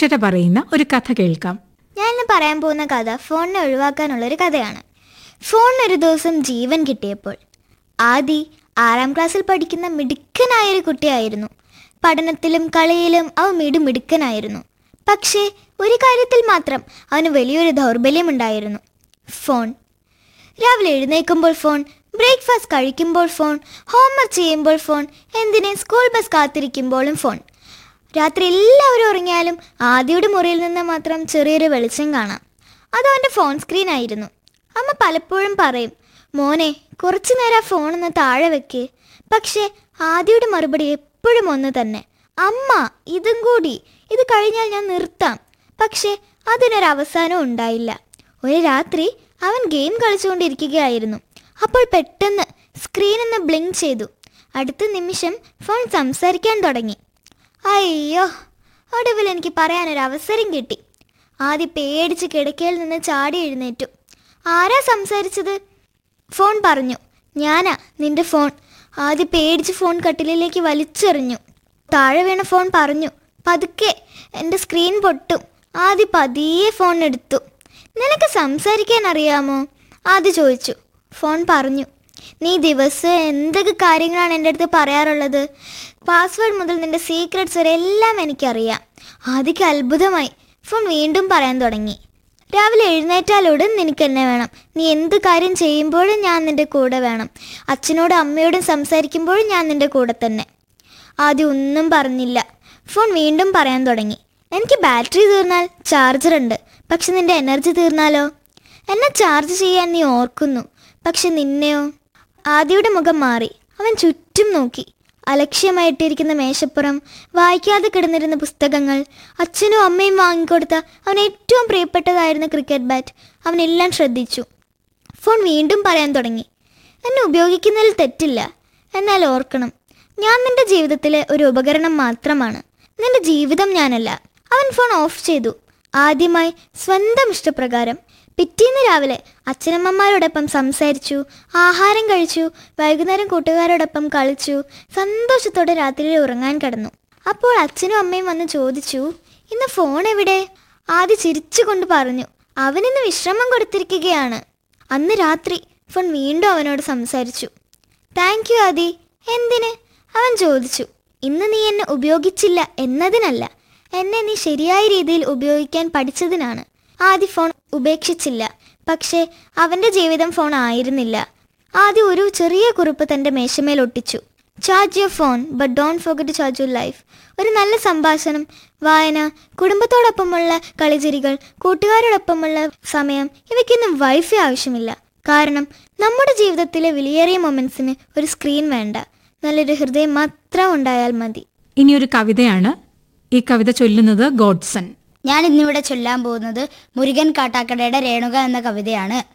അക്ഷര പറയുന്ന ഒരു കഥ കേൾക്കാം ഞാൻ ഇന്ന് പറയാൻ പോകുന്ന കഥ ഫോണിനെ ഒഴിവാക്കാനുള്ള ഒരു കഥയാണ് ഫോണിന് ഒരു ദിവസം ജീവൻ കിട്ടിയപ്പോൾ ആദി ആറാം ക്ലാസ്സിൽ പഠിക്കുന്ന മിടുക്കനായ ഒരു കുട്ടിയായിരുന്നു പഠനത്തിലും കളിയിലും അവൻ മിടുമിടുക്കനായിരുന്നു പക്ഷേ ഒരു കാര്യത്തിൽ മാത്രം അവന് വലിയൊരു ദൗർബല്യമുണ്ടായിരുന്നു ഫോൺ രാവിലെ എഴുന്നേൽക്കുമ്പോൾ ഫോൺ ബ്രേക്ക്ഫാസ്റ്റ് കഴിക്കുമ്പോൾ ഫോൺ ഹോംവർക്ക് ചെയ്യുമ്പോൾ ഫോൺ എന്തിന് സ്കൂൾ ബസ് കാത്തിരിക്കുമ്പോഴും ഫോൺ രാത്രി എല്ലാവരും ഉറങ്ങിയാലും ആദിയുടെ മുറിയിൽ നിന്ന് മാത്രം ചെറിയൊരു വെളിച്ചം കാണാം അത് അവൻ്റെ ഫോൺ സ്ക്രീൻ ആയിരുന്നു അമ്മ പലപ്പോഴും പറയും മോനെ കുറച്ചു നേരം ആ ഫോണൊന്ന് താഴെ വെക്ക് പക്ഷേ ആദിയുടെ മറുപടി എപ്പോഴും ഒന്ന് തന്നെ അമ്മ ഇതും കൂടി ഇത് കഴിഞ്ഞാൽ ഞാൻ നിർത്താം പക്ഷേ അതിനൊരു അവസാനം ഉണ്ടായില്ല ഒരു രാത്രി അവൻ ഗെയിം കളിച്ചുകൊണ്ടിരിക്കുകയായിരുന്നു അപ്പോൾ പെട്ടെന്ന് സ്ക്രീൻ ഒന്ന് ബ്ലിങ്ക് ചെയ്തു അടുത്ത നിമിഷം ഫോൺ സംസാരിക്കാൻ തുടങ്ങി അയ്യോ ഒടുവിൽ എനിക്ക് പറയാനൊരു അവസരം കിട്ടി ആദ്യം പേടിച്ച് കിടക്കയിൽ നിന്ന് ചാടി എഴുന്നേറ്റു ആരാ സംസാരിച്ചത് ഫോൺ പറഞ്ഞു ഞാനാ നിന്റെ ഫോൺ ആദ്യം പേടിച്ച് ഫോൺ കട്ടിലിലേക്ക് വലിച്ചെറിഞ്ഞു താഴെ വീണ ഫോൺ പറഞ്ഞു പതുക്കെ എൻ്റെ സ്ക്രീൻ പൊട്ടും ആദ്യം പതിയെ ഫോൺ എടുത്തു നിനക്ക് സംസാരിക്കാൻ അറിയാമോ ആദ്യ ചോദിച്ചു ഫോൺ പറഞ്ഞു നീ ദിവസം എന്തൊക്കെ കാര്യങ്ങളാണ് എൻ്റെ അടുത്ത് പറയാറുള്ളത് പാസ്വേഡ് മുതൽ നിന്റെ സീക്രട്സ് വരെ എല്ലാം എനിക്കറിയാം ആദ്യക്ക് അത്ഭുതമായി ഫോൺ വീണ്ടും പറയാൻ തുടങ്ങി രാവിലെ എഴുന്നേറ്റാലുടൻ നിനക്ക് എന്നെ വേണം നീ എന്ത് കാര്യം ചെയ്യുമ്പോഴും ഞാൻ നിന്റെ കൂടെ വേണം അച്ഛനോടും അമ്മയോടും സംസാരിക്കുമ്പോഴും ഞാൻ നിന്റെ കൂടെ തന്നെ ആദ്യം ഒന്നും പറഞ്ഞില്ല ഫോൺ വീണ്ടും പറയാൻ തുടങ്ങി എനിക്ക് ബാറ്ററി തീർന്നാൽ ചാർജർ ഉണ്ട് പക്ഷെ നിന്റെ എനർജി തീർന്നാലോ എന്നെ ചാർജ് ചെയ്യാൻ നീ ഓർക്കുന്നു പക്ഷെ നിന്നെയോ ആദിയുടെ മുഖം മാറി അവൻ ചുറ്റും നോക്കി അലക്ഷ്യമായിട്ടിരിക്കുന്ന മേശപ്പുറം വായിക്കാതെ കിടന്നിരുന്ന പുസ്തകങ്ങൾ അച്ഛനും അമ്മയും വാങ്ങിക്കൊടുത്ത അവൻ ഏറ്റവും പ്രിയപ്പെട്ടതായിരുന്ന ക്രിക്കറ്റ് ബാറ്റ് അവനെല്ലാം ശ്രദ്ധിച്ചു ഫോൺ വീണ്ടും പറയാൻ തുടങ്ങി എന്നെ ഉപയോഗിക്കുന്നതിൽ തെറ്റില്ല എന്നാൽ ഓർക്കണം ഞാൻ നിന്റെ ജീവിതത്തിലെ ഒരു ഉപകരണം മാത്രമാണ് നിന്റെ ജീവിതം ഞാനല്ല അവൻ ഫോൺ ഓഫ് ചെയ്തു ആദ്യമായി സ്വന്തം ഇഷ്ടപ്രകാരം പിറ്റേന്ന് രാവിലെ അച്ഛനമ്മമാരോടൊപ്പം സംസാരിച്ചു ആഹാരം കഴിച്ചു വൈകുന്നേരം കൂട്ടുകാരോടൊപ്പം കളിച്ചു സന്തോഷത്തോടെ രാത്രിയിൽ ഉറങ്ങാൻ കിടന്നു അപ്പോൾ അച്ഛനും അമ്മയും വന്ന് ചോദിച്ചു ഇന്ന് ഫോൺ എവിടെ ആദ്യ ചിരിച്ചുകൊണ്ട് പറഞ്ഞു അവനിന്ന് വിശ്രമം കൊടുത്തിരിക്കുകയാണ് അന്ന് രാത്രി ഫോൺ വീണ്ടും അവനോട് സംസാരിച്ചു താങ്ക് യു ആദി എന്തിന് അവൻ ചോദിച്ചു ഇന്ന് നീ എന്നെ ഉപയോഗിച്ചില്ല എന്നതിനല്ല എന്നെ നീ ശരിയായ രീതിയിൽ ഉപയോഗിക്കാൻ പഠിച്ചതിനാണ് ആദ്യ ഫോൺ ഉപേക്ഷിച്ചില്ല പക്ഷേ അവൻ്റെ ജീവിതം ഫോൺ ആയിരുന്നില്ല ആദ്യം ഒരു ചെറിയ കുറിപ്പ് തൻ്റെ മേശമേൽ ഒട്ടിച്ചു charge your phone but don't forget charge your life ഒരു നല്ല സംഭാഷണം വായന കുടുംബത്തോടൊപ്പമുള്ള കളിചിരികൾ കൂട്ടുകാരോടൊപ്പമുള്ള സമയം ഇവയ്ക്കൊന്നും വൈഫൈ ആവശ്യമില്ല കാരണം നമ്മുടെ ജീവിതത്തിലെ വിലയേറിയ മൊമെൻറ്റ്സിന് ഒരു സ്ക്രീൻ വേണ്ട നല്ലൊരു ഹൃദയം മാത്രം ഉണ്ടായാൽ മതി ഇനിയൊരു കവിതയാണ് ഈ കവിത ചൊല്ലുന്നത് ഗോഡ്സൺ ഞാൻ ഇന്നിവിടെ ചൊല്ലാൻ പോകുന്നത് മുരുകൻ കാട്ടാക്കടയുടെ രേണുക എന്ന കവിതയാണ്